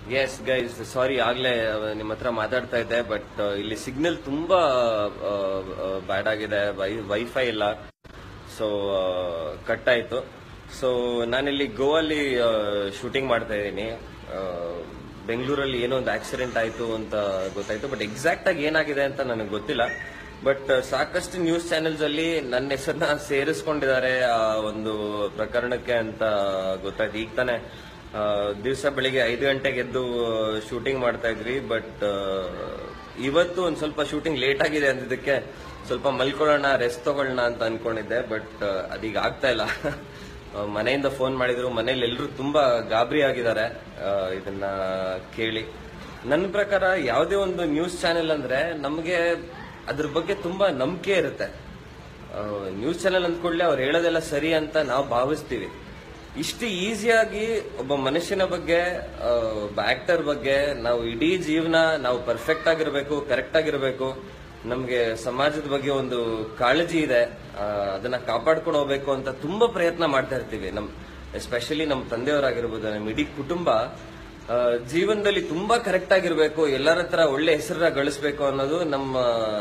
yes guys ಸಾರಿ ಆಗ್ಲೇ ನಿಮ್ಮ ಹತ್ರ ಮಾತಾಡ್ತಾ ಇದ್ದೆ ಬಟ್ ಇಲ್ಲಿ ಸಿಗ್ನಲ್ ತುಂಬಾ ಬ್ಯಾಡ್ ಆಗಿದೆ ವೈಫೈ ಇಲ್ಲ ಸೊ ಕಟ್ ಆಯ್ತು ಸೊ ನಾನಿಲ್ಲಿ ಗೋವಲ್ಲಿ ಶೂಟಿಂಗ್ ಮಾಡ್ತಾ ಇದ್ದೀನಿ ಬೆಂಗಳೂರಲ್ಲಿ ಏನೋ ಒಂದು ಆಕ್ಸಿಡೆಂಟ್ ಆಯ್ತು ಅಂತ ಗೊತ್ತಾಯ್ತು ಬಟ್ ಎಕ್ಸಾಕ್ಟ್ ಆಗಿ ಏನಾಗಿದೆ ಅಂತ ನನಗೆ ಗೊತ್ತಿಲ್ಲ ಬಟ್ ಸಾಕಷ್ಟು ನ್ಯೂಸ್ ಚಾನೆಲ್ಸ್ ಅಲ್ಲಿ ನನ್ನ ಹೆಸರನ್ನ ಸೇರಿಸ್ಕೊಂಡಿದ್ದಾರೆ ಆ ಒಂದು ಪ್ರಕರಣಕ್ಕೆ ಅಂತ ಗೊತ್ತಾಯ್ತು ಈಗ ತಾನೇ ದಿವಸ ಬೆಳಿಗ್ಗೆ ಐದು ಗಂಟೆಗೆ ಎದ್ದು ಶೂಟಿಂಗ್ ಮಾಡ್ತಾ ಇದ್ವಿ ಬಟ್ ಇವತ್ತು ಒಂದ್ ಸ್ವಲ್ಪ ಶೂಟಿಂಗ್ ಲೇಟ್ ಆಗಿದೆ ಅಂದಿದ್ದಕ್ಕೆ ಸ್ವಲ್ಪ ಮಲ್ಕೊಳ್ಳೋಣ ರೆಸ್ಟ್ ತಗೊಳ್ಳೋಣ ಅಂತ ಅನ್ಕೊಂಡಿದ್ದೆ ಬಟ್ ಅದೀಗ ಆಗ್ತಾ ಇಲ್ಲ ಆ, ಮನೆಯಿಂದ ಫೋನ್ ಮಾಡಿದ್ರು ಮನೇಲಿ ಎಲ್ಲರೂ ತುಂಬಾ ಗಾಬರಿ ಆಗಿದ್ದಾರೆ ಆ, ಇದನ್ನ ಕೇಳಿ ನನ್ನ ಪ್ರಕಾರ ಯಾವುದೇ ಒಂದು ನ್ಯೂಸ್ ಚಾನೆಲ್ ಅಂದ್ರೆ ನಮಗೆ ಅದ್ರ ಬಗ್ಗೆ ತುಂಬಾ ನಂಬಿಕೆ ಇರುತ್ತೆ ನ್ಯೂಸ್ ಚಾನೆಲ್ ಅಂದ್ಕೊಳ್ಳಿ ಅವ್ರು ಹೇಳೋದೆಲ್ಲ ಸರಿ ಅಂತ ನಾವು ಭಾವಿಸ್ತೀವಿ ಇಷ್ಟು ಈಸಿಯಾಗಿ ಒಬ್ಬ ಮನುಷ್ಯನ ಬಗ್ಗೆ ಆ, ಒಬ್ಬ ಆಕ್ಟರ್ ಬಗ್ಗೆ ನಾವು ಇಡೀ ಜೀವನ ನಾವು ಪರ್ಫೆಕ್ಟ್ ಆಗಿರ್ಬೇಕು ಕರೆಕ್ಟ್ ಆಗಿರ್ಬೇಕು ನಮ್ಗೆ ಸಮಾಜದ ಬಗ್ಗೆ ಒಂದು ಕಾಳಜಿ ಇದೆ ಆ, ಅದನ್ನ ಕಾಪಾಡ್ಕೊಂಡು ಹೋಗ್ಬೇಕು ಅಂತ ತುಂಬಾ ಪ್ರಯತ್ನ ಮಾಡ್ತಾ ಇರ್ತೀವಿ ನಮ್ ಎಸ್ಪೆಷಲಿ ನಮ್ಮ ತಂದೆಯವರಾಗಿರ್ಬೋದು ನಮ್ಮ ಇಡೀ ಕುಟುಂಬ ಆ, ಜೀವನದಲ್ಲಿ ತುಂಬಾ ಕರೆಕ್ಟ್ ಆಗಿರ್ಬೇಕು ಎಲ್ಲರ ಹತ್ರ ಒಳ್ಳೆ ಹೆಸರನ್ನ ಗಳಿಸ್ಬೇಕು ಅನ್ನೋದು ನಮ್ಮ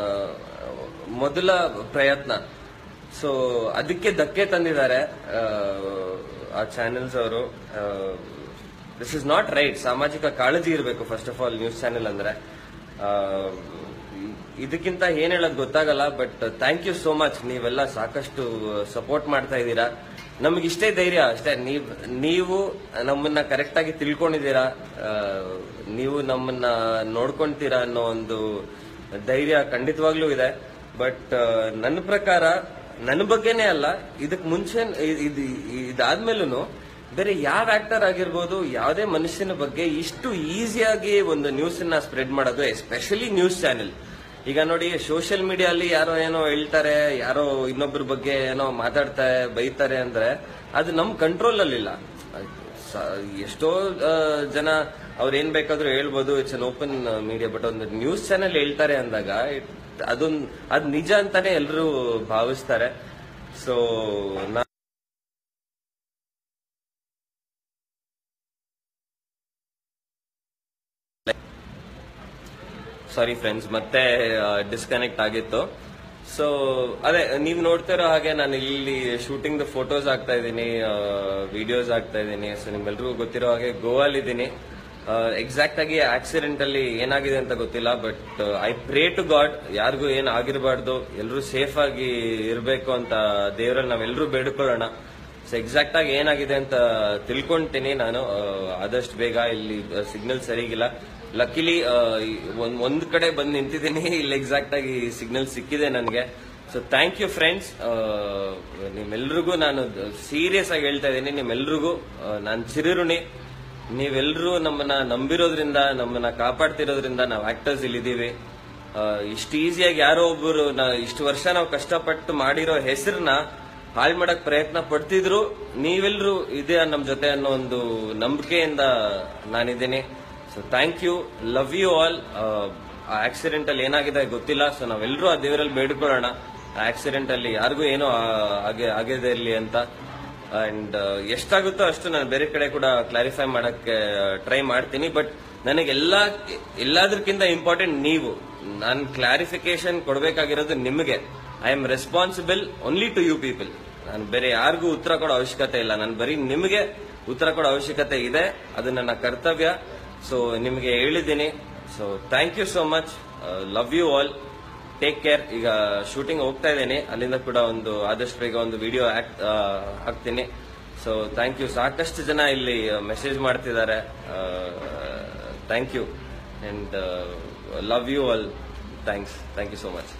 ಮೊದಲ ಪ್ರಯತ್ನ ಸೊ ಅದಕ್ಕೆ ಧಕ್ಕೆ ತಂದಿದ್ದಾರೆ ಆ, ಆ ಚಾನೆಲ್ಸ್ ಅವರು ದಿಸ್ ಇಸ್ ನಾಟ್ ರೈಟ್ ಸಾಮಾಜಿಕ ಕಾಳಜಿ ಇರಬೇಕು first of all news channel ಅಂದ್ರೆ ಆ, ಇದಕ್ಕಿಂತ ಏನ್ ಹೇಳೋದು ಗೊತ್ತಾಗಲ್ಲ but thank you so much ನೀವೆಲ್ಲ ಸಾಕಷ್ಟು ಸಪೋರ್ಟ್ ಮಾಡ್ತಾ ಇದ್ದೀರಾ ನಮ್ಗೆ ಇಷ್ಟೇ ಧೈರ್ಯ ಅಷ್ಟೇ ನೀವ್ ನೀವು ನಮ್ಮನ್ನ ಕರೆಕ್ಟ್ ಆಗಿ ತಿಳ್ಕೊಂಡಿದ್ದೀರಾ ಆ, ನೀವು ನಮ್ಮನ್ನ ನೋಡ್ಕೊಂತೀರಾ ಅನ್ನೋ ಒಂದು ಧೈರ್ಯ ಖಂಡಿತವಾಗ್ಲೂ ಇದೆ ಬಟ್ ನನ್ನ ಪ್ರಕಾರ ನನ್ನ ಬಗ್ಗೆನೇ ಅಲ್ಲ ಇದಕ್ ಮುಂಚೆ ಇ- ಇದು ಇದಾದ್ಮೇಲೂ ಬೇರೆ ಯಾವ ಆಕ್ಟರ್ ಆಗಿರ್ಬೋದು ಯಾವುದೇ ಮನುಷ್ಯನ ಬಗ್ಗೆ ಇಷ್ಟು ಈಸಿಯಾಗಿ ಒಂದು ನ್ಯೂಸ್ ನ ಸ್ಪ್ರೆಡ್ ಮಾಡೋದು ಎಸ್ಪೆಷಲಿ ನ್ಯೂಸ್ ಚಾನೆಲ್ ಈಗ ನೋಡಿ ಸೋಷಿಯಲ್ ಮೀಡಿಯಾ ಅಲ್ಲಿ ಯಾರೋ ಏನೋ ಹೇಳ್ತಾರೆ ಯಾರೋ ಇನ್ನೊಬ್ಬರ ಬಗ್ಗೆ ಏನೋ ಮಾತಾಡ್ತಾರೆ ಬೈತಾರೆ ಅಂದ್ರೆ ಅದು ನಮ್ ಕಂಟ್ರೋಲ್ ಅಲ್ಲಿಲ್ಲ ಸ- ಎಷ್ಟೋ ಆ, ಜನ ಅವ್ರು ಏನ್ ಬೇಕಾದ್ರೂ ಹೇಳ್ಬೋದು it's an open media but ಒಂದು ನ್ಯೂಸ್ ಚಾನೆಲ್ ಹೇಳ್ತಾರೆ ಅಂದಾಗ it- ಅದೊಂದ್ ಅದ್ ನಿಜ ಅಂತಾನೆ ಎಲ್ಲರೂ ಭಾವಿಸ್ತಾರೆ ಸೊ ನಾ ಸಾರಿ ಫ್ರೆಂಡ್ಸ್ ಮತ್ತೆ ಡಿಸ್ಕನೆಕ್ಟ್ ಆಗಿತ್ತು ಸೊ ಅದೇ ನೀವು ನೋಡ್ತಿರೋ ಹಾಗೆ ನಾನು ಇಲ್ಲಿ ಶೂಟಿಂಗ್ ಫೋಟೋಸ್ ಆಗ್ತಾ ಇದ್ದೀನಿ ವಿಡಿಯೋಸ್ ಆಗ್ತಾ ಇದ್ದೀನಿ ಸೊ ನಿಮ್ಮೆಲ್ರಿಗೂ ಗೊತ್ತಿರೋ ಹಾಗೆ ಗೋವಾಲ್ ಇದ್ದೀನಿ ಎಕ್ಸಾಕ್ಟ್ ಆಗಿ ಆಕ್ಸಿಡೆಂಟ್ ಅಲ್ಲಿ ಏನಾಗಿದೆ ಅಂತ ಗೊತ್ತಿಲ್ಲ but I pray to God ಯಾರಿಗೂ ಏನ್ ಆಗಿರಬಾರ್ದು ಎಲ್ಲರೂ ಸೇಫ್ ಆಗಿ ಇರಬೇಕು ಅಂತ ದೇವರಲ್ಲಿ ನಾವೆಲ್ಲರೂ ಬೇಡ್ಕೊಳ್ಳೋಣ ಸೊ ಎಕ್ಸಾಕ್ಟ್ ಆಗಿ ಏನಾಗಿದೆ ಅಂತ ತಿಳ್ಕೊಂತೀನಿ ನಾನು ಆ, ಆದಷ್ಟು ಬೇಗ ಇಲ್ಲಿ ಸಿಗ್ನಲ್ ಸರಿಗಿಲ್ಲ ಲಕ್ಕಿಲಿ ಒಂದ್ ಒಂದ್ ಕಡೆ ಬಂದು ನಿಂತಿದ್ದೀನಿ ಇಲ್ಲಿ ಎಕ್ಸಾಕ್ಟ್ ಆಗಿ ಸಿಗ್ನಲ್ ಸಿಕ್ಕಿದೆ ನನಗೆ ಸೊ ಥ್ಯಾಂಕ್ ಯು ಫ್ರೆಂಡ್ಸ್ ನಿಮ್ಮೆಲ್ರಿಗೂ ನಾನು ಸೀರಿಯಸ್ ಆಗಿ ಹೇಳ್ತಾ ಇದ್ದೀನಿ ನಿಮ್ಮೆಲ್ರಿಗೂ ನಾನು ಚಿರಿರುಣಿ ನೀವೆಲ್ಲರೂ ನಮ್ಮನ್ನ ನಂಬಿರೋದ್ರಿಂದ ನಮ್ಮನ್ನ ಕಾಪಾಡ್ತಿರೋದ್ರಿಂದ ನಾವು ಆಕ್ಟರ್ಸ್ ಇಲ್ಲಿದ್ದೀವಿ ಇಷ್ಟು ಈಸಿಯಾಗಿ ಯಾರೋ ಒಬ್ಬರು ಇಷ್ಟು ವರ್ಷ ನಾವು ಕಷ್ಟಪಟ್ಟು ಮಾಡಿರೋ ಹೆಸರನ್ನ ಹಾಳು ಮಾಡಕ್ ಪ್ರಯತ್ನ ಪಡ್ತಿದ್ರು ನೀವೆಲ್ಲರೂ ಇದೆ ನಮ್ ಜೊತೆ ಅನ್ನೋ ಒಂದು ನಂಬಿಕೆಯಿಂದ ನಾನಿದ್ದೀನಿ so thank you love you all ಆ ಆಕ್ಸಿಡೆಂಟ್ ಅಲ್ಲಿ ಏನಾಗಿದೆ ಗೊತ್ತಿಲ್ಲ ಸೊ ನಾವೆಲ್ಲರೂ ಆ ದೇವರಲ್ಲಿ ಬೇಡ್ಕೊಳ್ಳೋಣ ಆ ಆಕ್ಸಿಡೆಂಟ್ ಅಲ್ಲಿ ಯಾರಿಗೂ ಏನೋ ಆ- ಆಗಿ ಆಗದೇ ಇರಲಿ ಅಂತ ಅಂಡ್ ಎಷ್ಟಾಗುತ್ತೋ ಅಷ್ಟು ನಾನು ಬೇರೆ ಕಡೆ ಕೂಡ ಕ್ಲಾರಿಫೈ ಮಾಡಕ್ಕೆ ಟ್ರೈ ಮಾಡ್ತೀನಿ ಬಟ್ ನನಗೆ ಎಲ್ಲಾ ಎಲ್ಲದಕ್ಕಿಂತ ಇಂಪಾರ್ಟೆಂಟ್ ನೀವು ನಾನು ಕ್ಲಾರಿಫಿಕೇಶನ್ ಕೊಡಬೇಕಾಗಿರೋದು ನಿಮಗೆ I am responsible only to you people ನಾನು ಬೇರೆ ಯಾರಿಗೂ ಉತ್ತರ ಕೊಡೋ ಅವಶ್ಯಕತೆ ಇಲ್ಲ ನಾನು ಬರೀ ನಿಮಗೆ ಉತ್ತರ ಕೊಡೋ ಅವಶ್ಯಕತೆ ಇದೆ ಅದು ನನ್ನ ಕರ್ತವ್ಯ ಸೊ ನಿಮಗೆ ಹೇಳಿದ್ದೀನಿ so thank you so much love you all take care ಈಗ ಶೂಟಿಂಗ್ ಹೋಗ್ತಾ ಇದ್ದೇನೆ ಅಲ್ಲಿಂದ ಕೂಡ ಒಂದು ಆದಷ್ಟು ಬೇಗ ಒಂದು ವಿಡಿಯೋ ಹಾಕ್ತೀನಿ ಸೊ ಥ್ಯಾಂಕ್ ಯು ಸಾಕಷ್ಟು ಜನ ಇಲ್ಲಿ ಮೆಸೇಜ್ ಮಾಡ್ತಿದ್ದಾರೆ thank you and love you all thanks thank you so much